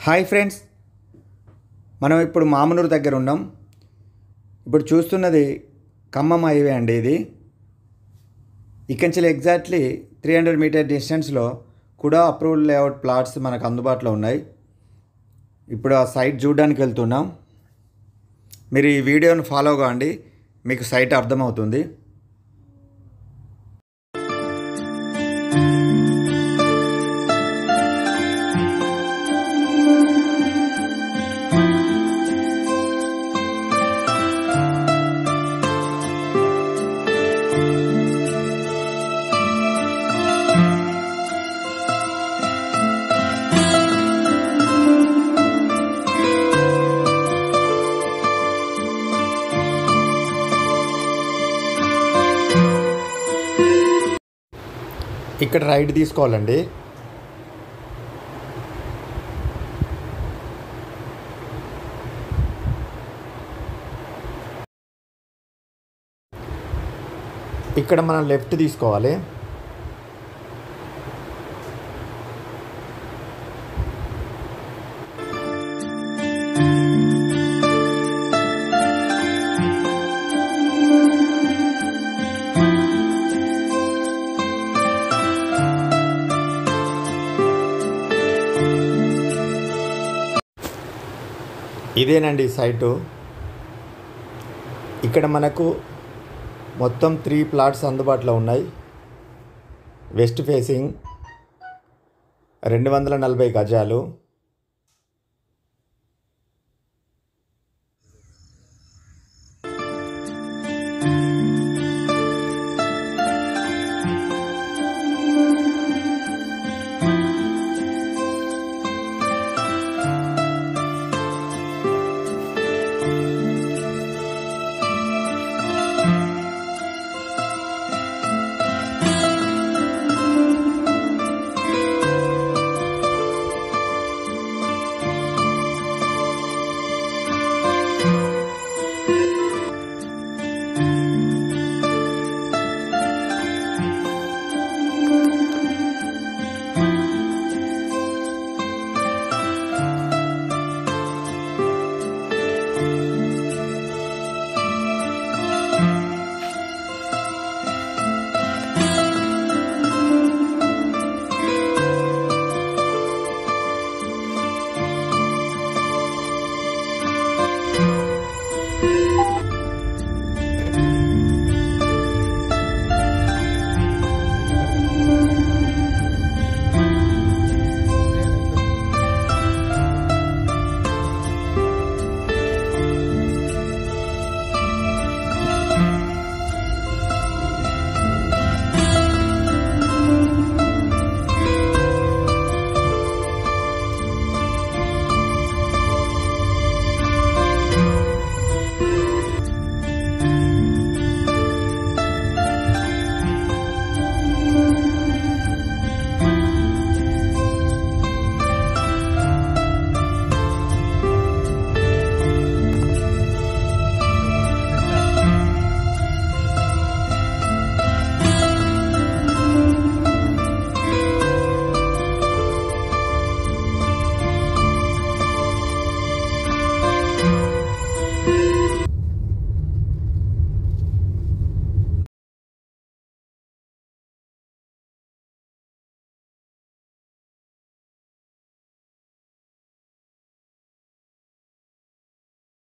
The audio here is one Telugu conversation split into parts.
హాయ్ ఫ్రెండ్స్ మనం ఇప్పుడు మామనూరు దగ్గర ఉన్నాం ఇప్పుడు చూస్తున్నది ఖమ్మం హైవే అండి ఇది ఇక్కడి నుంచి ఎగ్జాక్ట్లీ త్రీ హండ్రెడ్ మీటర్ డిస్టెన్స్లో కూడా అప్రూవల్ లేఅవుట్ ప్లాట్స్ మనకు అందుబాటులో ఉన్నాయి ఇప్పుడు ఆ సైట్ చూడడానికి వెళ్తున్నాం మీరు ఈ వీడియోను ఫాలో కావండి మీకు సైట్ అర్థమవుతుంది ఇక్కడ రైడ్ తీసుకోవాలండి ఇక్కడ మనం లెఫ్ట్ తీసుకోవాలి ఇదేనండి సైటు ఇక్కడ మనకు మొత్తం త్రీ ప్లాట్స్ అందుబాటులో ఉన్నాయి వెస్ట్ ఫేసింగ్ రెండు వందల నలభై గజాలు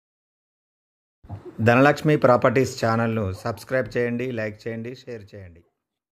ధనలక్ష్మి ప్రాపర్టీస్ ఛానల్ను సబ్స్క్రైబ్ చేయండి లైక్ చేయండి షేర్ చేయండి